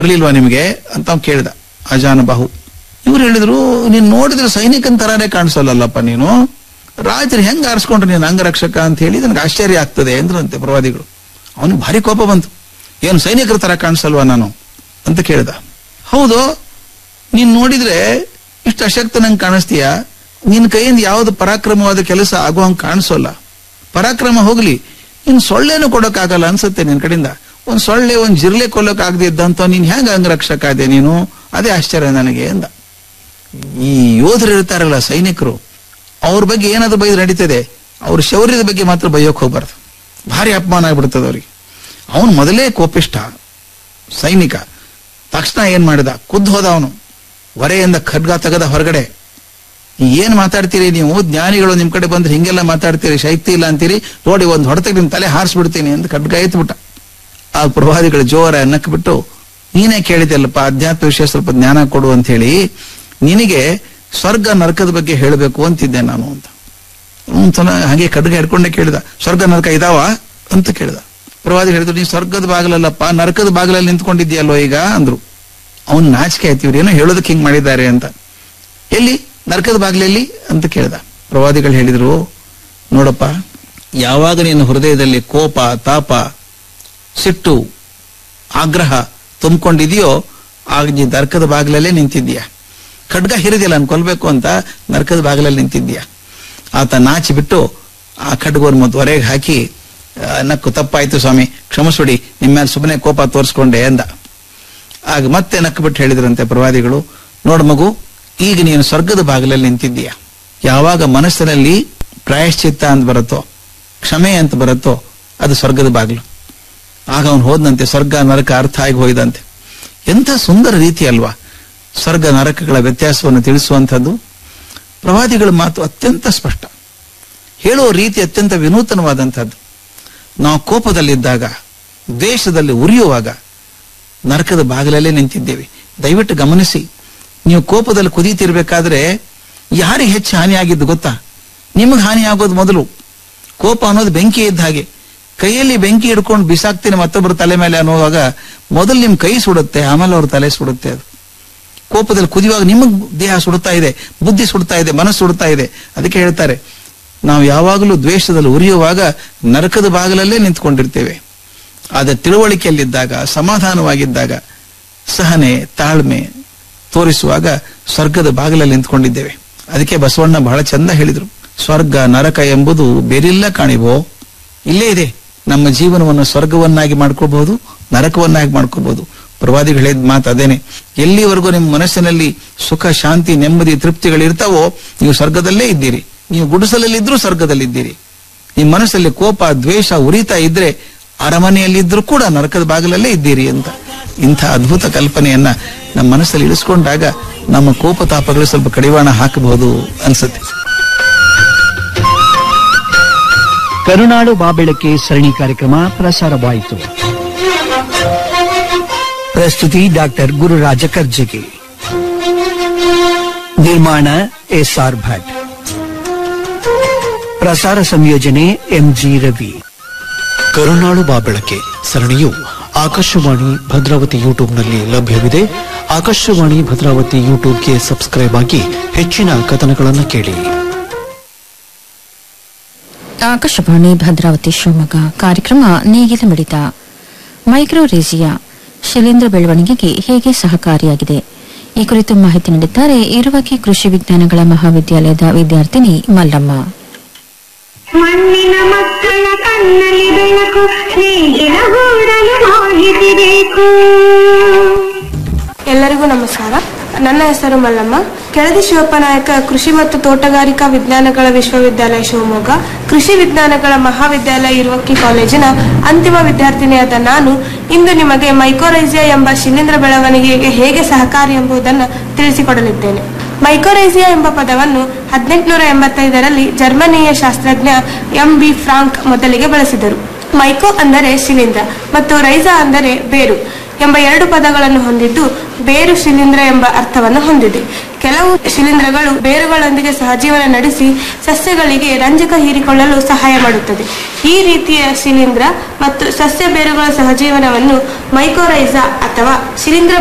ಇರ್ಲಿಲ್ವಾ ನಿಮಗೆ ಅಂತ ಅವ್ನು ಕೇಳಿದ ಅಜಾನಬಾಹು ಇವ್ರು ಹೇಳಿದ್ರು ನೀನ್ ನೋಡಿದ್ರೆ ಸೈನಿಕನ್ ತರಾನೇ ಕಾಣಿಸಲ್ಲಲ್ಲಪ್ಪ ನೀನು ರಾಜರು ಹೆಂಗ್ ಆರಿಸ್ಕೊಂಡ್ರು ನೀನು ಅಂಗರಕ್ಷಕ ಅಂತ ಹೇಳಿ ನನಗೆ ಆಶ್ಚರ್ಯ ಆಗ್ತದೆ ಅಂದ್ರಂತೆ ಪ್ರವಾದಿಗಳು ಅವನಿಗೆ ಭಾರಿ ಕೋಪ ಬಂತು ಏನು ಸೈನಿಕರ ತರ ಕಾಣಿಸಲ್ವಾ ನಾನು ಅಂತ ಕೇಳಿದ ಹೌದು ನೀನ್ ನೋಡಿದ್ರೆ ಇಷ್ಟು ಅಶಕ್ತ ನಂಗೆ ಕಾಣಿಸ್ತೀಯ ನಿನ್ ಕೈಯಿಂದ ಯಾವ್ದು ಪರಾಕ್ರಮವಾದ ಕೆಲಸ ಆಗೋ ಹಂಗ್ ಕಾಣಿಸೋಲ್ಲ ಪರಾಕ್ರಮ ಹೋಗ್ಲಿ ಇನ್ ಸೊಳ್ಳೆನೂ ಕೊಡೋಕ್ಕಾಗಲ್ಲ ಅನ್ಸುತ್ತೆ ನಿನ್ ಕಡೆಯಿಂದ ಒಂದ್ ಸೊಳ್ಳೆ ಒಂದ್ ಜಿರ್ಲೆ ಕೊಲ್ಲೋಕ್ ಆಗದೆ ಇದ್ದಂತ ನೀನ್ ಹೆಂಗ ಅಂಗರಕ್ಷಕ ಆದೆ ನೀನು ಅದೇ ಆಶ್ಚರ್ಯ ನನಗೆ ಅಂದ ಈ ಯೋಧರು ಇರ್ತಾರಲ್ಲ ಸೈನಿಕರು ಅವ್ರ ಬಗ್ಗೆ ಏನಾದ್ರು ಬೈದು ನಡೀತದೆ ಅವ್ರ ಶೌರ್ಯದ ಬಗ್ಗೆ ಮಾತ್ರ ಬೈಯೋಕ್ ಹೋಗ್ಬಾರ್ದು ಭಾರಿ ಅಪಮಾನ ಆಗ್ಬಿಡ್ತದ ಅವ್ರಿಗೆ ಅವನು ಮೊದಲೇ ಕೋಪಿಷ್ಟ ಸೈನಿಕ ತಕ್ಷಣ ಏನ್ ಮಾಡಿದ ಖುದ್ದು ಹೋದ ಅವನು ಹೊರೆಯಿಂದ ಖಡ್ಗ ತೆಗೆದ ಹೊರಗಡೆ ಏನ್ ಮಾತಾಡ್ತೀರಿ ನೀವು ಜ್ಞಾನಿಗಳು ನಿಮ್ ಕಡೆ ಬಂದ್ರೆ ಹಿಂಗೆಲ್ಲ ಮಾತಾಡ್ತೀರಿ ಶಕ್ತಿ ಇಲ್ಲ ಅಂತೀರಿ ನೋಡಿ ಒಂದ್ ಹೊಡೆತಕ್ಕೆ ನಿಮ್ ತಲೆ ಹಾರಿಸ್ಬಿಡ್ತೀನಿ ಅಂತ ಖಡ್ಗ ಎತ್ಬಿಟ್ಟ ಆ ಪ್ರವಾದಿಗಳು ಜೋರ ನಕ್ಬಿಟ್ಟು ನೀನೇ ಕೇಳಿದೆಲ್ಲಪ್ಪ ಅಧ್ಯಾತ್ಮ ವಿಷಯ ಸ್ವಲ್ಪ ಜ್ಞಾನ ಕೊಡು ಅಂತ ಹೇಳಿ ನಿನಗೆ ಸ್ವರ್ಗ ನರಕದ ಬಗ್ಗೆ ಹೇಳಬೇಕು ಅಂತಿದ್ದೆ ನಾನು ಅಂತ ಒಂದ್ಸಲ ಹಾಗೆ ಖಡ್ಗ ಹಿಡ್ಕೊಂಡೆ ಕೇಳಿದ ಸ್ವರ್ಗ ನರಕ ಇದಾವ ಅಂತ ಕೇಳಿದ ಪ್ರವಾದಿ ಹೇಳಿದ್ರು ನೀ ಸ್ವರ್ಗದ ಬಾಗಿಲಲ್ಲಪ್ಪ ನರಕದ ಬಾಗಿಲಲ್ಲಿ ನಿಂತ್ಕೊಂಡಿದ್ಯಲ್ಲೋ ಈಗ ಅಂದ್ರು ಅವ್ನ್ ನಾಚಿಕೆ ಆಯ್ತು ಇವ್ರು ಏನೋ ಹೇಳೋದಕ್ಕೆ ಹಿಂಗ್ ಮಾಡಿದ್ದಾರೆ ಅಂತ ಎಲ್ಲಿ ನರಕದ ಬಾಗಿಲಲ್ಲಿ ಅಂತ ಕೇಳ್ದ ಪ್ರವಾದಿಗಳು ಹೇಳಿದ್ರು ನೋಡಪ್ಪ ಯಾವಾಗ ನಿನ್ನ ಹೃದಯದಲ್ಲಿ ಕೋಪ ತಾಪ ಸಿಟ್ಟು ಆಗ್ರಹ ತುಂಬಿಕೊಂಡಿದೆಯೋ ಆಗ ನೀ ನರಕದ ಬಾಗಿಲಲ್ಲೇ ನಿಂತಿದ್ದೀಯ ಖಡ್ಗ ಹಿರಿದಿಲ್ಲ ನಾನು ಕೊಲ್ಬೇಕು ಅಂತ ನರಕದ ಬಾಗಿಲಲ್ಲಿ ನಿಂತಿದ್ದೀಯ ಆತ ನಾಚಿ ಬಿಟ್ಟು ಆ ಖಡ್ಗವನ್ನು ಮತ್ತೆ ಹೊರೆಗೆ ಹಾಕಿ ಆ, ನಕ್ಕು ತಪ್ಪಾಯ್ತು ಸ್ವಾಮಿ ಕ್ಷಮಿಸ್ಬಿಡಿ ನಿಮ್ಮ ಮೇಲೆ ಸುಮ್ಮನೆ ಕೋಪ ತೋರಿಸ್ಕೊಂಡೆ ಅಂದ ಆಗ ಮತ್ತೆ ನಕ್ಕು ಬಿಟ್ಟು ಹೇಳಿದ್ರಂತೆ ಪ್ರವಾದಿಗಳು ನೋಡು ಮಗು ಈಗ ನೀನು ಸ್ವರ್ಗದ ಬಾಗಿಲಲ್ಲಿ ನಿಂತಿದ್ದೀಯ ಯಾವಾಗ ಮನಸ್ಸಿನಲ್ಲಿ ಪ್ರಾಯಶ್ಚಿತ್ತ ಅಂತ ಬರುತ್ತೋ ಕ್ಷಮೆ ಅಂತ ಬರುತ್ತೋ ಅದು ಸ್ವರ್ಗದ ಬಾಗಿಲು ಆಗ ಅವನು ಹೋದಂತೆ ಸ್ವರ್ಗ ನರಕ ಅರ್ಥ ಆಗಿ ಹೋಯ್ದಂತೆ ಎಂಥ ಸುಂದರ ರೀತಿ ಅಲ್ವಾ ಸ್ವರ್ಗ ನರಕಗಳ ವ್ಯತ್ಯಾಸವನ್ನು ತಿಳಿಸುವಂಥದ್ದು ಪ್ರವಾದಿಗಳ ಮಾತು ಅತ್ಯಂತ ಸ್ಪಷ್ಟ ಹೇಳುವ ರೀತಿ ಅತ್ಯಂತ ವಿನೂತನವಾದಂಥದ್ದು ನಾವು ಕೋಪದಲ್ಲಿದ್ದಾಗ ದ್ವೇಷದಲ್ಲಿ ಉರಿಯುವಾಗ ನರಕದ ಬಾಗಿಲಲ್ಲೇ ನಿಂತಿದ್ದೇವೆ ದಯವಿಟ್ಟು ಗಮನಿಸಿ ನೀವು ಕೋಪದಲ್ಲಿ ಕುದೀತಿರ್ಬೇಕಾದ್ರೆ ಯಾರಿಗೆ ಹೆಚ್ಚು ಹಾನಿ ಆಗಿದ್ದು ಗೊತ್ತಾ ನಿಮಗೆ ಹಾನಿ ಆಗೋದು ಮೊದಲು ಕೋಪ ಅನ್ನೋದು ಬೆಂಕಿ ಇದ್ದ ಹಾಗೆ ಕೈಯಲ್ಲಿ ಬೆಂಕಿ ಹಿಡ್ಕೊಂಡು ಬಿಸಾಕ್ತೀನಿ ಮತ್ತೊಬ್ಬರ ತಲೆ ಮೇಲೆ ಅನ್ನುವಾಗ ಮೊದಲು ನಿಮ್ ಕೈ ಸುಡುತ್ತೆ ಆಮೇಲೆ ಅವ್ರ ತಲೆ ಸುಡುತ್ತೆ ಅದು ಕೋಪದಲ್ಲಿ ಕುದಿಯುವಾಗ ನಿಮಗ್ ದೇಹ ಸುಡ್ತಾ ಇದೆ ಬುದ್ಧಿ ಸುಡ್ತಾ ಇದೆ ಮನಸ್ಸು ಸುಡ್ತಾ ಇದೆ ಅದಕ್ಕೆ ಹೇಳ್ತಾರೆ ನಾವು ಯಾವಾಗಲೂ ದ್ವೇಷದಲ್ಲಿ ಉರಿಯುವಾಗ ನರಕದ ಬಾಗಿಲಲ್ಲೇ ನಿಂತ್ಕೊಂಡಿರ್ತೇವೆ ಆದ್ರೆ ತಿಳುವಳಿಕೆಯಲ್ಲಿದ್ದಾಗ ಸಮಾಧಾನವಾಗಿದ್ದಾಗ ಸಹನೆ ತಾಳ್ಮೆ ತೋರಿಸುವಾಗ ಸ್ವರ್ಗದ ಬಾಗಿಲಲ್ಲಿ ನಿಂತ್ಕೊಂಡಿದ್ದೇವೆ ಅದಕ್ಕೆ ಬಸವಣ್ಣ ಬಹಳ ಚಂದ ಹೇಳಿದ್ರು ಸ್ವರ್ಗ ನರಕ ಎಂಬುದು ಬೇರೆಲ್ಲ ಕಾಣಿವೋ ಇಲ್ಲೇ ಇದೆ ನಮ್ಮ ಜೀವನವನ್ನು ಸ್ವರ್ಗವನ್ನಾಗಿ ಮಾಡ್ಕೋಬಹುದು ನರಕವನ್ನಾಗಿ ಮಾಡ್ಕೋಬಹುದು ಪ್ರವಾದಿಗಳು ಹೇಳಿದ ಮಾತು ಅದೇನೆ ಎಲ್ಲಿವರೆಗೂ ನಿಮ್ಮ ಮನಸ್ಸಿನಲ್ಲಿ ಸುಖ ಶಾಂತಿ ನೆಮ್ಮದಿ ತೃಪ್ತಿಗಳಿರ್ತಾವೋ ನೀವು ಸ್ವರ್ಗದಲ್ಲೇ ಇದ್ದೀರಿ ನೀವು ಗುಡಿಸಲಲ್ಲಿದ್ರೂ ಸ್ವರ್ಗದಲ್ಲಿದ್ದೀರಿ ನಿಮ್ಮ ಮನಸ್ಸಲ್ಲಿ ಕೋಪ ದ್ವೇಷ ಉರಿತಾ ಇದ್ರೆ ಅರಮನೆಯಲ್ಲಿದ್ರೂ ಕೂಡ ನರಕದ ಬಾಗಿಲಲ್ಲೇ ಇದ್ದೀರಿ ಅಂತ ಇಂಥ ಅದ್ಭುತ ಕಲ್ಪನೆಯನ್ನ ನಮ್ಮ ಮನಸ್ಸಲ್ಲಿ ಇಳಿಸ್ಕೊಂಡಾಗ ನಮ್ಮ ಕೋಪ ತಾಪಗಳು ಸ್ವಲ್ಪ ಕಡಿವಾಣ ಹಾಕಬಹುದು ಅನ್ಸುತ್ತೆ ಕರುನಾಡು ಬಾಬೆಳಕೆ ಸರಣಿ ಕಾರ್ಯಕ್ರಮ ಪ್ರಸಾರವಾಯಿತು ಪ್ರಸ್ತುತಿ ಡಾಕ್ಟರ್ ಗುರುರಾಜ ಕರ್ಜಗಿ ನಿರ್ಮಾಣ ಎಸ್ಆರ್ ಭಟ್ ಪ್ರಸಾರ ಸಂಯೋಜನೆ ಎಂಜಿ ರವಿ ಕರುನಾಳು ಬಾಬೆಳಕೆ ಸರಣಿಯು ಆಕಾಶವಾಣಿ ಭದ್ರಾವತಿ ಯೂಟ್ಯೂಬ್ನಲ್ಲಿ ಲಭ್ಯವಿದೆ ಆಕಾಶವಾಣಿ ಭದ್ರಾವತಿ ಯೂಟ್ಯೂಬ್ಗೆ ಸಬ್ಸ್ಕ್ರೈಬ್ ಆಗಿ ಹೆಚ್ಚಿನ ಕಥನಗಳನ್ನು ಕೇಳಿ ಆಕಾಶವಾಣಿ ಭದ್ರಾವತಿ ಶಿವಮೊಗ್ಗ ಕಾರ್ಯಕ್ರಮ ನೇಗಿಲ ಮಿಡಿತ ಮೈಕ್ರೋರೇಸಿಯಾ ಶಿಲೀಂಧ್ರ ಬೆಳವಣಿಗೆಗೆ ಹೇಗೆ ಸಹಕಾರಿಯಾಗಿದೆ ಈ ಕುರಿತು ಮಾಹಿತಿ ನೀಡಿದ್ದಾರೆ ಇರುವಕ್ಕೆ ಕೃಷಿ ವಿಜ್ಞಾನಗಳ ಮಹಾವಿದ್ಯಾಲಯದ ವಿದ್ಯಾರ್ಥಿನಿ ಮಲ್ಲಮ್ಮ ಮಣ್ಣಿನ ಮಕ್ಕಳ ಕಣ್ಣಲ್ಲಿ ಬೆಳಕು ನೇಗಿಲ ಹೂಡಲು ಮಾಹಿತಿ ಬೇಕು ಎಲ್ಲರಿಗೂ ನಮಸ್ಕಾರ ನನ್ನ ಹೆಸರು ಮಲ್ಲಮ್ಮ ಕೆಳದಿ ಶಿವಪ್ಪ ನಾಯಕ ಕೃಷಿ ಮತ್ತು ತೋಟಗಾರಿಕಾ ವಿಜ್ಞಾನಗಳ ವಿಶ್ವವಿದ್ಯಾಲಯ ಶಿವಮೊಗ್ಗ ಕೃಷಿ ವಿಜ್ಞಾನಗಳ ಮಹಾವಿದ್ಯಾಲಯ ಇರುವಕ್ಕಿ ಕಾಲೇಜಿನ ಅಂತಿಮ ವಿದ್ಯಾರ್ಥಿನಿಯಾದ ನಾನು ಇಂದು ನಿಮಗೆ ಮೈಕೋರೈಸಿಯಾ ಎಂಬ ಶಿಲೀಂಧ್ರ ಬೆಳವಣಿಗೆಗೆ ಹೇಗೆ ಸಹಕಾರಿ ಎಂಬುದನ್ನು ತಿಳಿಸಿಕೊಡಲಿದ್ದೇನೆ ಮೈಕೋರೈಸಿಯಾ ಎಂಬ ಪದವನ್ನು ಹದಿನೆಂಟುನೂರ ಎಂಬತ್ತೈದರಲ್ಲಿ ಜರ್ಮನಿಯ ಶಾಸ್ತ್ರಜ್ಞ ಎಂ ಬಿ ಫ್ರಾಂಕ್ ಮೊದಲಿಗೆ ಬಳಸಿದರು ಮೈಕೋ ಅಂದರೆ ಶಿಲೀಂಧ್ರ ಮತ್ತು ರೈಸಾ ಅಂದರೆ ಬೇರು ಎಂಬ ಎರಡು ಪದಗಳನ್ನು ಹೊಂದಿದ್ದು ಬೇರು ಶಿಲೀಂಧ್ರ ಎಂಬ ಅರ್ಥವನ್ನು ಹೊಂದಿದೆ ಕೆಲವು ಶಿಲೀಂಧ್ರಗಳು ಬೇರುಗಳೊಂದಿಗೆ ಸಹಜೀವನ ನಡೆಸಿ ಸಸ್ಯಗಳಿಗೆ ರಂಜಕ ಹೀರಿಕೊಳ್ಳಲು ಸಹಾಯ ಮಾಡುತ್ತದೆ ಈ ರೀತಿಯ ಶಿಲೀಂಧ್ರ ಮತ್ತು ಸಸ್ಯ ಬೇರುಗಳ ಸಹಜೀವನವನ್ನು ಮೈಕೋರೈಸಾ ಅಥವಾ ಶಿಲೀಂಧ್ರ